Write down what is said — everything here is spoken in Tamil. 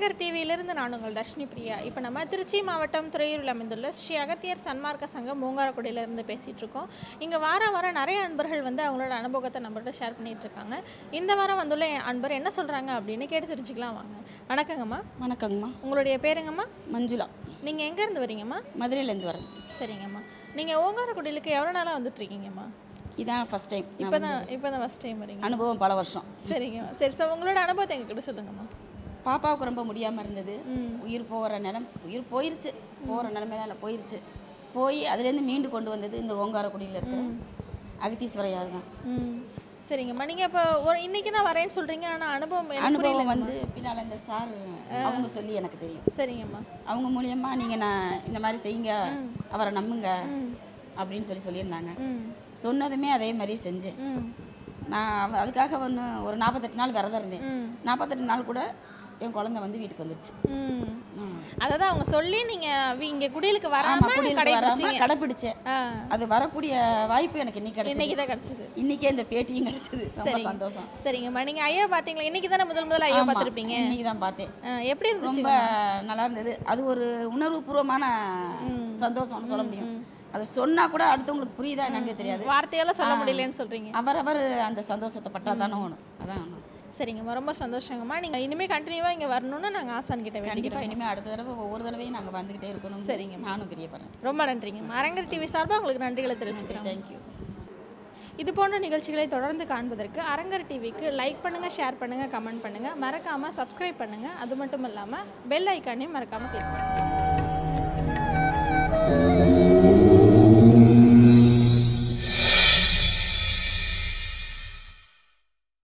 அரங்கர் டிவியிலிருந்து நான் உங்கள் தர்ஷினி பிரியா இப்போ நம்ம திருச்சி மாவட்டம் துறையூரில் அமைந்துள்ள ஸ்ரீ அகத்தியர் சன்மார்க்க சங்கம் மூங்காரக்குடியிலேருந்து பேசிகிட்டு இருக்கோம் இங்கே வாரம் வாரம் நிறைய அன்பர்கள் வந்து அவங்களோட அனுபவத்தை நம்மள்ட்ட ஷேர் பண்ணிட்டு இருக்காங்க இந்த வாரம் வந்துள்ள அன்பர் என்ன சொல்கிறாங்க அப்படின்னு கேட்டு தெரிஞ்சுக்கலாம் வாங்க வணக்கங்கம்மா வணக்கங்கம்மா உங்களுடைய பேருங்கம்மா மஞ்சுளா நீங்கள் எங்கேருந்து வரீங்கம்மா மதுரையிலேருந்து வரேன் சரிங்கம்மா நீங்கள் ஓங்காரக்குடியிலுக்கு எவ்வளோ நாளாக வந்துட்டு இருக்கீங்கம்மா இதான் ஃபஸ்ட் டைம் இப்போ தான் இப்போ தான் ஃபஸ்ட் டைம் வரீங்க அனுபவம் பல வருஷம் சரிங்கம்மா சரி சார் உங்களோட அனுபவத்தை எங்ககிட்ட சொல்லுங்கம்மா பாப்பாவுக்கு ரொம்ப முடியாமல் இருந்தது உயிர் போகிற நிலம் உயிர் போயிருச்சு போகிற நிலமையில போயிருச்சு போய் அதுலேருந்து மீண்டு கொண்டு வந்தது இந்த ஓங்காரக்குடியில் இருக்கிற அகத்தீஸ்வரையார் தான் ம் சரிங்கம்மா நீங்கள் இப்போ ஒரு இன்னைக்கு தான் வரேன்னு சொல்கிறீங்க ஆனால் அனுபவம் எனக்கு அனுபவம் வந்து பின்னால் இந்த சார் அவங்க சொல்லி எனக்கு தெரியும் சரிங்கம்மா அவங்க மூலியமாக நீங்கள் நான் இந்த மாதிரி செய்யுங்க அவரை நம்புங்க அப்படின்னு சொல்லி சொல்லியிருந்தாங்க ம் சொன்னதுமே அதே மாதிரி செஞ்சேன் ம் நான் அவ- அதுக்காக ஒன்று ஒரு நாற்பத்தெட்டு நாள் விரதம் இருந்தேன் ம். நாற்பத்தெட்டு நாள் கூட என் குழந்தை வந்து வீட்டுக்கு வந்துருச்சு ம் ம். அதாவது அவங்க சொல்லி நீங்கள் இங்கே குடிலுக்கு ஆமா, வராமல் குடிலுக்கு கடைபிடிச்சிங்க வராம கடைப்பிடிச்சேன் ஆ அது வரக்கூடிய வாய்ப்பு எனக்கு இன்னைக்கு கிடைச்சது இன்னைக்கு தான் கிடச்சிது இன்னைக்கே இந்த பேட்டியும் கிடைச்சது ரொம்ப சரிங்க. சந்தோஷம் சரிங்கம்மா நீங்கள் ஐயா பார்த்தீங்களா இன்னைக்கு தானே முதல் முதல்ல ஐயா பார்த்துருப்பீங்க இன்னைக்கு தான் பார்த்தேன் எப்படி இருந்துச்சு ரொம்ப நல்லா இருந்தது அது ஒரு உணர்வுபூர்வமான சந்தோஷம்னு சொல்ல முடியும் அதை சொன்னா கூட அடுத்தவங்களுக்கு புரியுதா என்னங்க தெரியாது வார்த்தையால சொல்ல முடியலன்னு சொல்கிறீங்க அவரவர் அந்த சந்தோஷத்தை பட்டா தானே ஒன்று அதான் ஒன்று சரிங்கம்மா ரொம்ப சந்தோஷங்கம்மா நீங்கள் இனிமேல் கண்டினியூவாக இங்கே வரணும்னு நாங்கள் ஆசான் கிட்ட வேண்டிக்கிறோம் கண்டிப்பா இனிமே அடுத்த தடவை ஒவ்வொரு தடவையும் நாங்க வந்துகிட்டே இருக்கணும் சரிங்க. நானும் பிரியப்படுறேன் ரொம்ப நன்றிங்கம்மா அரங்கர் டிவி சார்பாக உங்களுக்கு நன்றிகளை தெரிவிச்சுக்கிறேன் தேங்க்யூ இது போன்ற நிகழ்ச்சிகளை தொடர்ந்து காண்பதற்கு அரங்கர் டிவிக்கு லைக் பண்ணுங்கள் ஷேர் பண்ணுங்கள் கமெண்ட் பண்ணுங்கள் மறக்காமல் சப்ஸ்கிரைப் பண்ணுங்கள் அது மட்டும் இல்லாமல் பெல் ஐக்கானையும் மறக்காமல் கிளிக் பண்ணுங்கள்